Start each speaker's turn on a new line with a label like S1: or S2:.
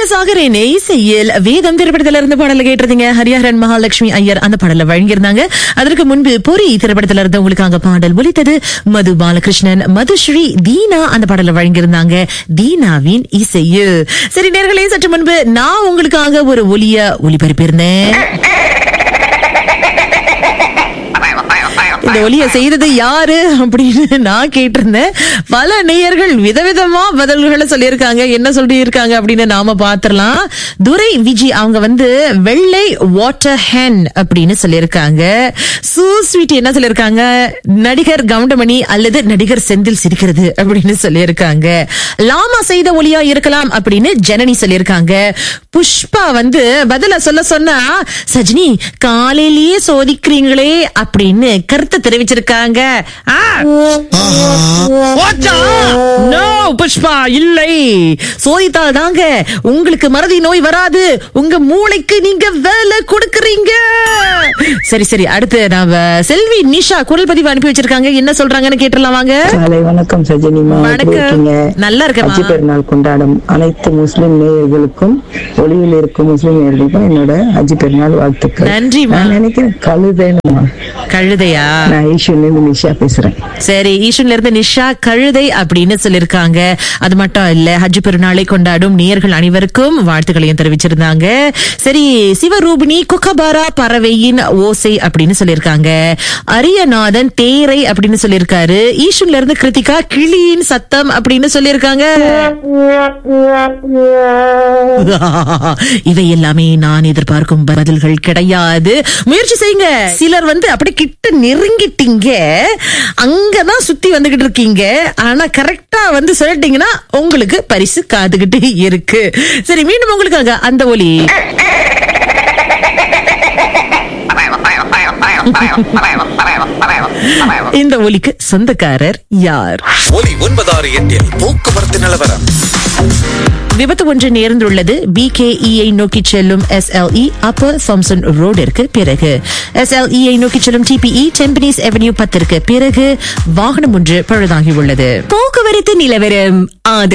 S1: வித்யாசாகரின் இசையில் வேதம் திரைப்படத்துல இருந்து பாடல கேட்டிருந்தீங்க ஹரிஹரன் மகாலட்சுமி ஐயர் அந்த பாடல வழங்கியிருந்தாங்க அதற்கு முன்பு பொறி திரைப்படத்துல இருந்து உங்களுக்காக பாடல் ஒலித்தது மது பாலகிருஷ்ணன் மதுஸ்ரீ தீனா அந்த பாடல வழங்கியிருந்தாங்க தீனாவின் இசையில் சரி நேர்களே சற்று முன்பு நான் உங்களுக்காக ஒரு ஒலிய ஒளிபரப்பியிருந்தேன் இந்த ஒலிய செய்தது யாரு அப்படின்னு நான் கேட்டிருந்தேன் பல நேயர்கள் விதவிதமா பதில்களை சொல்லியிருக்காங்க என்ன சொல்லியிருக்காங்க அப்படின்னு நாம பாத்திரலாம் துரை விஜி அவங்க வந்து வெள்ளை வாட்டர் ஹேன் அப்படின்னு சொல்லியிருக்காங்க சூ ஸ்வீட் என்ன சொல்லியிருக்காங்க நடிகர் கவுண்டமணி அல்லது நடிகர் செந்தில் சிரிக்கிறது அப்படின்னு சொல்லியிருக்காங்க லாமா செய்த ஒலியா இருக்கலாம் அப்படின்னு ஜனனி சொல்லியிருக்காங்க புஷ்பா வந்து பதில சொல்ல சொன்னா சஜினி காலையிலேயே சோதிக்கிறீங்களே அப்படின்னு கருத்தை தெரிவிச்சிருக்காங்க ஆ. போச்சா? No, புஷ்பா இல்லை சோதித்தால் தாங்க உங்களுக்கு மறதி நோய் வராது உங்க மூளைக்கு நீங்க வேலை கொடுக்கறீங்க சரி சரி அடுத்து நாம செல்வி நிஷா குரல் பதிவு அனுப்பி வச்சிருக்காங்க என்ன சொல்றாங்கன்னு கேட்டுடலாம் வாங்க
S2: காலை வணக்கம் சஜினிமா எப்படி
S1: வணக்கம்.
S2: இருக்கீங்க
S1: நல்லா இருக்கேம்மா.
S2: ஹஜ்ஜி பெருநாள் கொண்டாடும் அனைத்து முஸ்லிம் நேயர்களுக்கும் ஒளியில் இருக்கும் முஸ்லிம் நேயர்களுக்கும் என்னோட ஹஜ்ஜி பெருநாள் வாழ்த்துக்கள்
S1: நன்றிம்மா.
S2: நான் நினைக்கிறேன் கழுதைனுமா
S1: கழுதையா
S2: நான் ஈஸ்வர்ல இருந்து நிஷா பேசுறேன்
S1: சரி ஈஸ்வன்ல இருந்து நிஷா கழுதை அப்படின்னு சொல்லிருக்காங்க அது மட்டும் இல்ல ஹஜ் பெருநாளை கொண்டாடும் நேயர்கள் அனைவருக்கும் வாழ்த்துக்களையும் தெரிவிச்சிருந்தாங்க சரி சிவரூபிணி குக்கபாரா பறவையின் ஓசை அப்படின்னு சொல்லிருக்காங்க அரியநாதன் தேரை அப்படின்னு சொல்லிருக்காரு ஈஸ்வன்ல இருந்து கிருத்திகா கிளியின் சத்தம் அப்படின்னு சொல்லிருக்காங்க இவை எல்லாமே நான் எதிர்பார்க்கும் பதில்கள் கிடையாது முயற்சி செய்யுங்க சிலர் வந்து அப்படி கிட்ட நெருங்கிட்டீங்க அங்கதான் சுத்தி வந்துகிட்டு இருக்கீங்க ஆனா கரெக்டா வந்து சொல்லிட்டீங்கன்னா உங்களுக்கு பரிசு காத்துக்கிட்டு இருக்கு சரி மீண்டும் உங்களுக்காக அந்த ஒலி இந்த ஒலிக்கு சொந்தக்காரர் யார்
S3: ஒலி ஒன்பதாறு எட்டில் போக்குவரத்து நிலவரம்
S1: விபத்து ஒன்று நேர்ந்துள்ளது பிகேஇஐ நோக்கி செல்லும் எஸ்எல்இ அப்பர் தாம்சன் ரோடிற்கு பிறகு எஸ்எல்இஐ நோக்கி செல்லும் டிபிஇ டெம்பனிஸ் அவென்யூ பத்திற்கு பிறகு வாகனம் ஒன்று பழுதாகியுள்ளது
S4: போக்குவரத்து நிலவரம் ஆதரவு